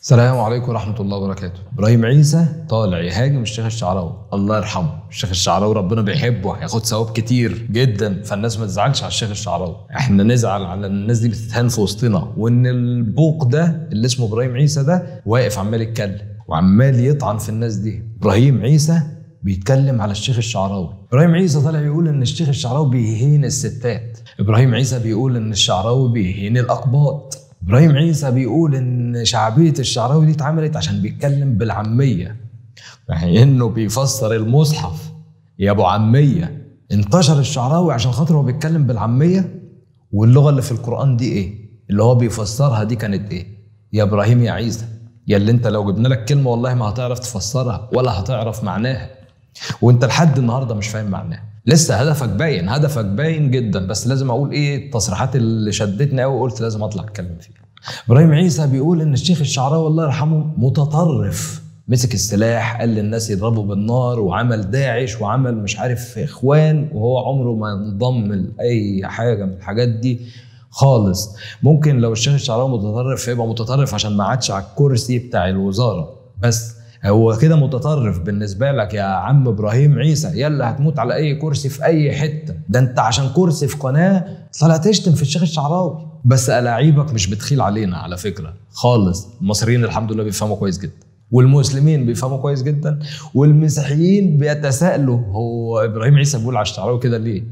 السلام عليكم ورحمة الله وبركاته. إبراهيم عيسى طالع يهاجم الشيخ الشعراوي، الله يرحمه، الشيخ الشعراوي ربنا بيحبه هياخد ثواب كتير جدا فالناس ما تزعلش على الشيخ الشعراوي، احنا نزعل على إن الناس دي بتتهان في وسطنا وإن البوق ده اللي اسمه إبراهيم عيسى ده واقف عمال يتكلم وعمال يطعن في الناس دي. إبراهيم عيسى بيتكلم على الشيخ الشعراوي ابراهيم عيسى طالع يقول ان الشيخ الشعراوي بيهين الستات ابراهيم عيسى بيقول ان الشعراوي بيهين الاقباط ابراهيم عيسى بيقول ان شعبيه الشعراوي دي اتعملت عشان بيتكلم بالعاميه يعني انه بيفسر المصحف يا ابو عاميه انتشر الشعراوي عشان خاطر هو بيتكلم بالعاميه واللغه اللي في القران دي ايه اللي هو بيفسرها دي كانت ايه يا ابراهيم يا عيسى يا اللي انت لو جبنا لك كلمه والله ما هتعرف تفسرها ولا هتعرف معناها وانت لحد النهارده مش فاهم معناها لسه هدفك باين هدفك باين جدا بس لازم اقول ايه التصريحات اللي شدتني قوي وقلت لازم اطلع اتكلم فيها ابراهيم عيسى بيقول ان الشيخ الشعراوي الله يرحمه متطرف مسك السلاح قال للناس يضربوا بالنار وعمل داعش وعمل مش عارف اخوان وهو عمره ما انضم لاي حاجه من الحاجات دي خالص ممكن لو الشيخ الشعراوي متطرف فيبقى متطرف عشان ما عادش على الكرسي بتاع الوزاره بس هو كده متطرف بالنسبه لك يا عم ابراهيم عيسى يلا هتموت على اي كرسي في اي حته ده انت عشان كرسي في قناه طلع تشتم في الشيخ الشعراوي بس الاعيبك مش بتخيل علينا على فكره خالص المصريين الحمد لله بيفهموا كويس جدا والمسلمين بيفهموا كويس جدا والمسيحيين بيتساءلوا هو ابراهيم عيسى بيقول على الشعراوي كده ليه؟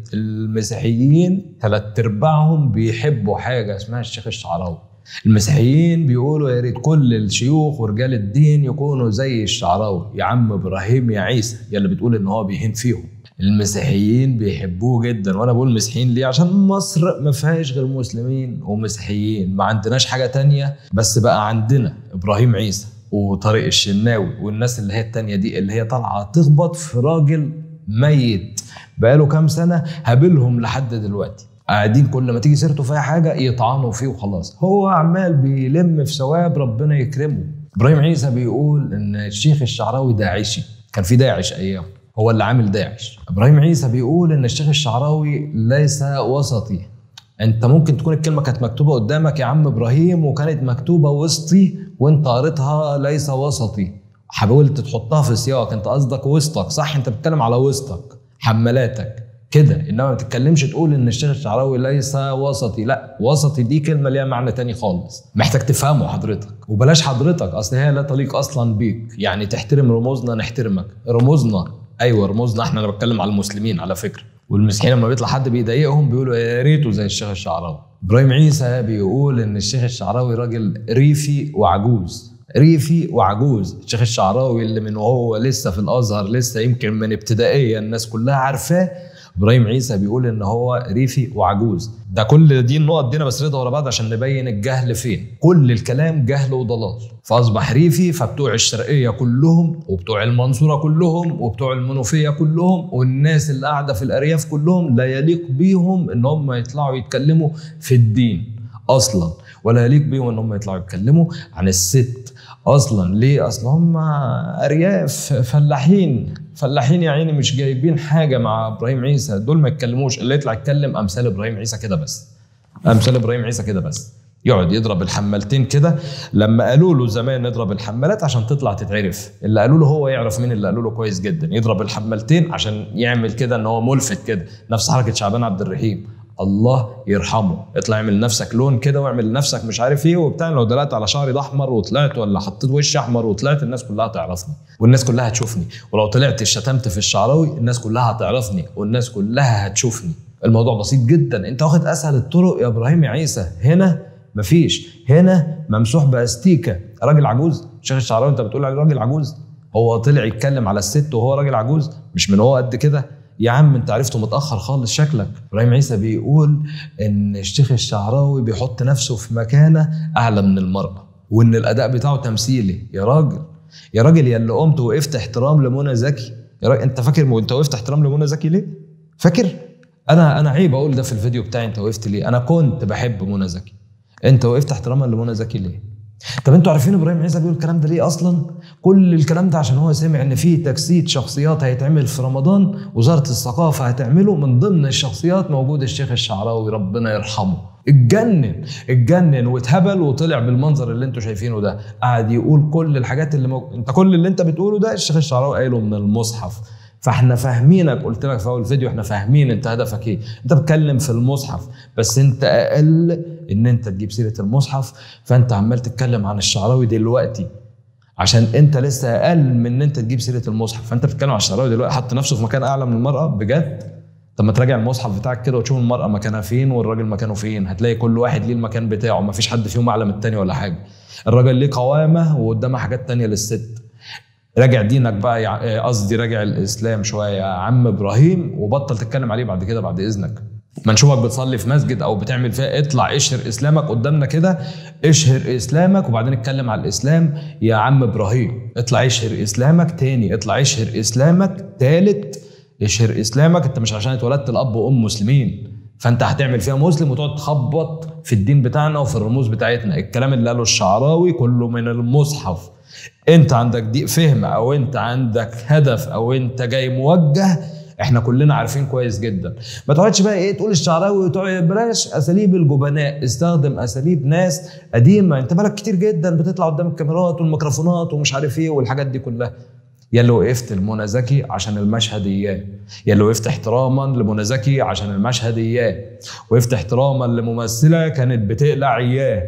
المسيحيين ثلاث ارباعهم بيحبوا حاجه اسمها الشيخ الشعراوي المسيحيين بيقولوا يا ريت كل الشيوخ ورجال الدين يكونوا زي الشعراوي يا عم ابراهيم يا عيسى يا اللي بتقول ان هو بيهين فيهم المسيحيين بيحبوه جدا وانا بقول مسيحيين ليه عشان مصر ما فيهاش غير مسلمين ومسيحيين ما عندناش حاجه تانية بس بقى عندنا ابراهيم عيسى وطارق الشناوي والناس اللي هي التانية دي اللي هي طالعه تخبط في راجل ميت بقاله كام سنه هابلهم لحد دلوقتي قاعدين كل ما تيجي سيرته في اي حاجه يطعنوا فيه وخلاص هو عمال بيلم في ثواب ربنا يكرمه ابراهيم عيسى بيقول ان الشيخ الشعراوي داعشي كان في داعش ايام هو اللي عامل داعش ابراهيم عيسى بيقول ان الشيخ الشعراوي ليس وسطي انت ممكن تكون الكلمه كانت مكتوبه قدامك يا عم ابراهيم وكانت مكتوبه وسطي وانت قريتها ليس وسطي حاولت تحطها في سياق انت قصدك وسطك صح انت بتتكلم على وسطك حمالاتك كده انما ما تتكلمش تقول ان الشيخ الشعراوي ليس وسطي لا وسطي دي كلمه ليها معنى تاني خالص محتاج تفهمه حضرتك وبلاش حضرتك اصل هي لا تليق اصلا بيك يعني تحترم رموزنا نحترمك رموزنا ايوه رموزنا احنا انا بتكلم على المسلمين على فكره والمسيحيين لما بيطلع حد بيضايقهم بيقولوا يا ريته زي الشيخ الشعراوي ابراهيم عيسى بيقول ان الشيخ الشعراوي راجل ريفي وعجوز ريفي وعجوز الشيخ الشعراوي اللي من وهو لسه في الازهر لسه يمكن من ابتدائيه الناس كلها عارفاه ابراهيم عيسى بيقول ان هو ريفي وعجوز ده كل دي النقط دي انا بسردها ورا بعض عشان نبين الجهل فين كل الكلام جهل وضلال فاصبح ريفي فبتوع الشرقيه كلهم وبتوع المنصوره كلهم وبتوع المنوفيه كلهم والناس اللي قاعده في الارياف كلهم لا يليق بيهم ان هم يطلعوا يتكلموا في الدين اصلا ولا يليق بيهم ان هم يطلعوا يتكلموا عن الست اصلا ليه اصل هم ارياف فلاحين فلاحين يا عيني مش جايبين حاجه مع ابراهيم عيسى دول ما يتكلموش اللي يطلع يتكلم امثال ابراهيم عيسى كده بس امثال ابراهيم عيسى كده بس يقعد يضرب الحمالتين كده لما قالوا له زمان نضرب الحمالات عشان تطلع تتعرف اللي قالوا له هو يعرف مين اللي قالوا له كويس جدا يضرب الحمالتين عشان يعمل كده ان هو ملفت كده نفس حركه شعبان عبد الرحيم الله يرحمه اطلع اعمل نفسك لون كده واعمل نفسك مش عارف ايه وبتاع لو دلقت على شعري ده احمر وطلعت ولا حطيت وش احمر وطلعت الناس كلها تعرفني والناس كلها هتشوفني ولو طلعت شتمت في الشعراوي الناس كلها هتعرفني والناس كلها هتشوفني الموضوع بسيط جدا انت واخد اسهل الطرق يا ابراهيم يا عيسى هنا مفيش هنا ممسوح باستيكه راجل عجوز شيخ الشعراوي انت بتقول عليه راجل عجوز هو طلع يتكلم على الست وهو راجل عجوز مش من هو قد كده يا عم انت عرفته متاخر خالص شكلك ابراهيم عيسى بيقول ان الشيخ الشعراوي بيحط نفسه في مكانه اعلى من المراه وان الاداء بتاعه تمثيلي يا راجل يا راجل يا اللي قمت وقفت احترام لمنى زكي يا راجل انت فاكر انت وقفت احترام لمنى زكي ليه فاكر انا انا عيب اقول ده في الفيديو بتاعي انت وقفت ليه انا كنت بحب منى زكي انت وقفت احتراما لمنى زكي ليه طب انتوا عارفين ابراهيم عيسى بيقول الكلام ده ليه اصلا؟ كل الكلام ده عشان هو سمع ان في تجسيد شخصيات هيتعمل في رمضان وزاره الثقافه هتعمله من ضمن الشخصيات موجود الشيخ الشعراوي ربنا يرحمه اتجنن اتجنن واتهبل وطلع بالمنظر اللي انتوا شايفينه ده قعد يقول كل الحاجات اللي مو... انت كل اللي انت بتقوله ده الشيخ الشعراوي قايله من المصحف فاحنا فاهمينك قلت لك في اول فيديو احنا فاهمين انت هدفك ايه انت بتتكلم في المصحف بس انت اقل ان انت تجيب سيره المصحف فانت عمال تتكلم عن الشعراوي دلوقتي عشان انت لسه اقل من ان انت تجيب سيره المصحف فانت بتتكلم عن الشعراوي دلوقتي حط نفسه في مكان اعلى من المراه بجد طب ما تراجع المصحف بتاعك كده وتشوف المراه مكانها فين والراجل مكانه فين هتلاقي كل واحد ليه المكان بتاعه ما فيش حد فيهم اعلى من التاني ولا حاجه الراجل ليه قوامه وقدامها حاجات تانية للست راجع دينك بقى يع- قصدي راجع الاسلام شويه يا عم ابراهيم وبطل تتكلم عليه بعد كده بعد اذنك ما نشوفك بتصلي في مسجد او بتعمل فيها اطلع اشهر اسلامك قدامنا كده اشهر اسلامك وبعدين اتكلم على الاسلام يا عم ابراهيم اطلع اشهر اسلامك تاني اطلع اشهر اسلامك تالت اشهر اسلامك انت مش عشان اتولدت الاب وام مسلمين فانت هتعمل فيها مسلم وتقعد تخبط في الدين بتاعنا وفي الرموز بتاعتنا الكلام اللي قاله الشعراوي كله من المصحف انت عندك ضيق فهم او انت عندك هدف او انت جاي موجه احنا كلنا عارفين كويس جدا ما تقعدش بقى ايه تقول الشعراوي وتقعد بلاش اساليب الجبناء استخدم اساليب ناس قديمه انت بالك كتير جدا بتطلع قدام الكاميرات والميكروفونات ومش عارف ايه والحاجات دي كلها يا اللي وقفت لمنى زكي عشان المشهد اياه يا اللي وقفت احتراما لمنى زكي عشان المشهد اياه وقفت احتراما لممثله كانت بتقلع اياه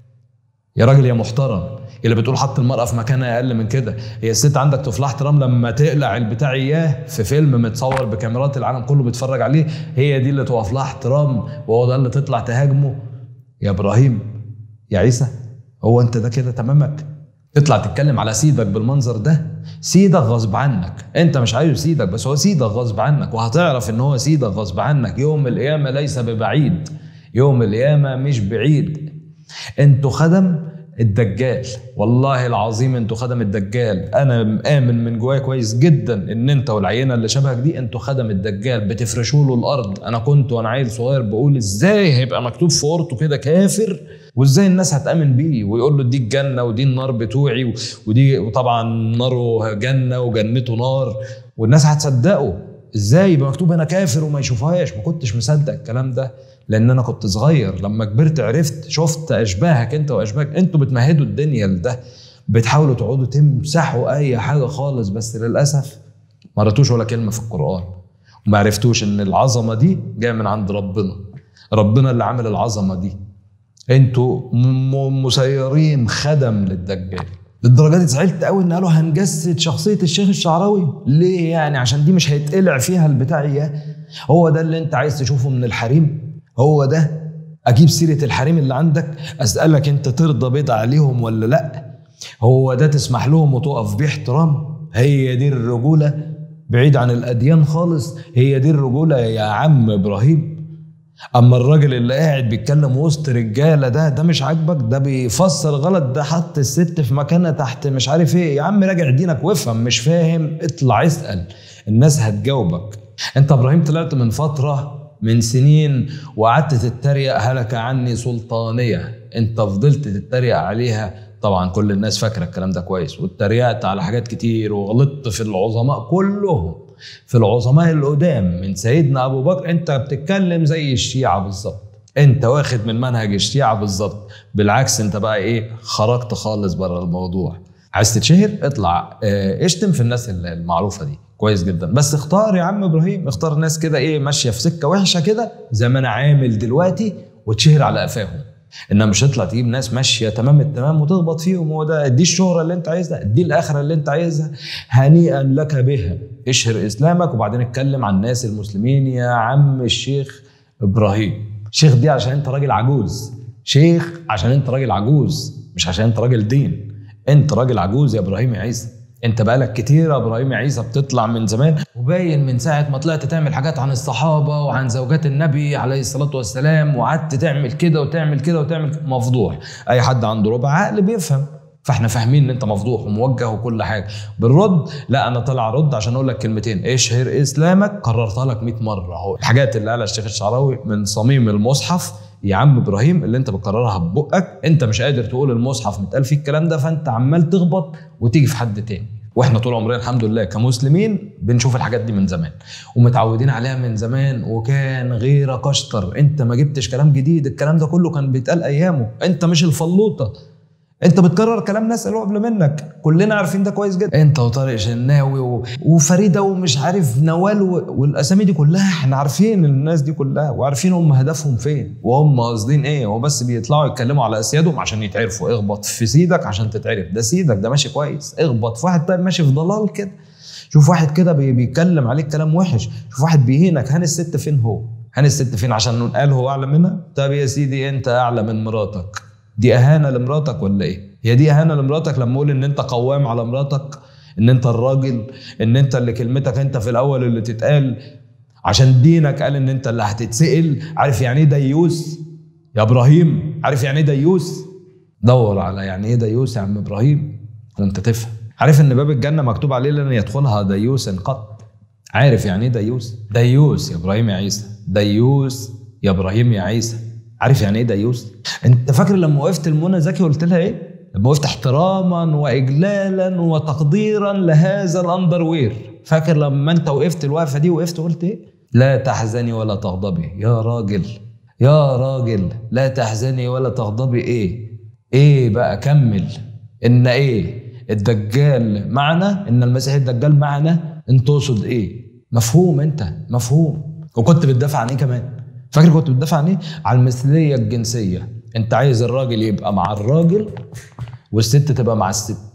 يا راجل يا محترم اللي بتقول حط المرأة في مكانها أقل من كده هي الست عندك طفلها احترام لما تقلع البتاع إياه في فيلم متصور بكاميرات العالم كله بيتفرج عليه هي دي اللي توقف لها احترام وهو ده اللي تطلع تهاجمه يا إبراهيم يا عيسى هو أنت ده كده تمامك تطلع تتكلم على سيدك بالمنظر ده سيدك غصب عنك انت مش عايز سيدك بس هو سيدك غصب عنك وهتعرف ان هو سيدك غصب عنك يوم القيامة ليس ببعيد يوم القيامة مش بعيد انتوا خدم الدجال والله العظيم انتوا خدم الدجال انا مآمن من جوايا كويس جدا ان انت والعينه اللي شبهك دي انتوا خدم الدجال بتفرشوا له الارض انا كنت وانا عيل صغير بقول ازاي هيبقى مكتوب في اورته كده كافر وازاي الناس هتامن بيه ويقول له دي الجنه ودي النار بتوعي و- ودي وطبعا ناره جنه وجنته نار والناس هتصدقه ازاي يبقى مكتوب هنا كافر وما يشوفهاش ما كنتش مصدق الكلام ده لان انا كنت صغير لما كبرت عرفت شفت اشباهك انت واشباهك انتوا بتمهدوا الدنيا لده بتحاولوا تقعدوا تمسحوا اي حاجه خالص بس للاسف ما قريتوش ولا كلمه في القران وما عرفتوش ان العظمه دي جايه من عند ربنا ربنا اللي عامل العظمه دي انتوا م- مسيرين خدم للدجال للدرجه دي زعلت قوي ان قالوا هنجسد شخصيه الشيخ الشعراوي ليه يعني عشان دي مش هيتقلع فيها البتاع اياه هو ده اللي انت عايز تشوفه من الحريم هو ده اجيب سيره الحريم اللي عندك اسالك انت ترضى بيض عليهم ولا لا هو ده تسمح لهم وتقف بيه احترام هي دي الرجوله بعيد عن الاديان خالص هي دي الرجوله يا عم ابراهيم اما الراجل اللي قاعد بيتكلم وسط رجاله ده ده مش عاجبك ده بيفسر غلط ده حط الست في مكانها تحت مش عارف ايه يا عم راجع دينك وافهم مش فاهم اطلع اسال الناس هتجاوبك انت ابراهيم طلعت من فتره من سنين وقعدت تتريق هلك عني سلطانيه انت فضلت تتريق عليها طبعا كل الناس فاكره الكلام ده كويس واتريقت على حاجات كتير وغلطت في العظماء كلهم في العظماء القدام من سيدنا ابو بكر انت بتتكلم زي الشيعه بالظبط انت واخد من منهج الشيعه بالظبط بالعكس انت بقى ايه خرجت خالص بره الموضوع عايز تتشهر اطلع اه، اشتم في الناس المعروفه دي كويس جدا بس اختار يا عم ابراهيم اختار ناس كده ايه ماشيه في سكه وحشه كده زي ما انا عامل دلوقتي وتشهر على قفاهم انما مش هتطلع تجيب ناس ماشيه تمام التمام وتخبط فيهم هو ده دي الشهره اللي انت عايزها دي الاخره اللي انت عايزها هنيئا لك بها اشهر اسلامك وبعدين اتكلم عن الناس المسلمين يا عم الشيخ ابراهيم شيخ دي عشان انت راجل عجوز شيخ عشان انت راجل عجوز مش عشان انت راجل دين انت راجل عجوز يا ابراهيم يا عيسى انت بقالك كتير يا ابراهيم يا عيسى بتطلع من زمان وباين من ساعه ما طلعت تعمل حاجات عن الصحابه وعن زوجات النبي عليه الصلاه والسلام وقعدت تعمل كده وتعمل كده وتعمل كده. مفضوح اي حد عنده ربع عقل بيفهم فاحنا فاهمين ان انت مفضوح وموجه وكل حاجه بالرد لا انا طالع ارد عشان اقول لك كلمتين اشهر اسلامك كررتها لك 100 مره اهو الحاجات اللي قالها الشيخ الشعراوي من صميم المصحف يا عم ابراهيم اللي انت بتكررها ببقك انت مش قادر تقول المصحف متقال فيه الكلام ده فانت عمال تخبط وتيجي في حد تاني واحنا طول عمرنا الحمد لله كمسلمين بنشوف الحاجات دي من زمان ومتعودين عليها من زمان وكان غيرك اشطر انت ما جبتش كلام جديد الكلام ده كله كان بيتقال ايامه انت مش الفلوطه انت بتكرر كلام ناس قالوه قبل منك كلنا عارفين ده كويس جدا انت وطارق شناوي و... وفريده ومش عارف نوال و... والاسامي دي كلها احنا عارفين الناس دي كلها وعارفين هم هدفهم فين وهم قاصدين ايه هو بس بيطلعوا يتكلموا على اسيادهم عشان يتعرفوا اخبط في سيدك عشان تتعرف ده سيدك ده ماشي كويس اخبط في واحد طيب ماشي في ضلال كده شوف واحد كده بي... بيتكلم عليك كلام وحش شوف واحد بيهينك هان الست فين هو هان الست فين عشان قال هو اعلى منها طب يا سيدي انت اعلى من مراتك دي اهانه لمراتك ولا ايه هي دي اهانه لمراتك لما اقول ان انت قوام على مراتك ان انت الراجل ان انت اللي كلمتك انت في الاول اللي تتقال عشان دينك قال ان انت اللي هتتسال عارف يعني ايه ديوس يا ابراهيم عارف يعني ايه ديوس دور على يعني ايه ديوس يا عم ابراهيم وانت تفهم عارف ان باب الجنه مكتوب عليه لن يدخلها ديوس قط عارف يعني ايه ديوس ديوس يا ابراهيم يا عيسى ديوس يا ابراهيم يا عيسى عارف يعني ايه ديوس انت فاكر لما وقفت المنى زكي قلت لها ايه لما وقفت احتراما واجلالا وتقديرا لهذا الاندروير فاكر لما انت وقفت الوقفه دي وقفت قلت ايه لا تحزني ولا تغضبي يا راجل يا راجل لا تحزني ولا تغضبي ايه ايه بقى كمل ان ايه الدجال معنا ان المسيح الدجال معنا انت تقصد ايه مفهوم انت مفهوم وكنت بتدافع عن ايه كمان فاكر كنت بتدافع عن ايه عن المثليه الجنسيه انت عايز الراجل يبقى مع الراجل والست تبقى مع الست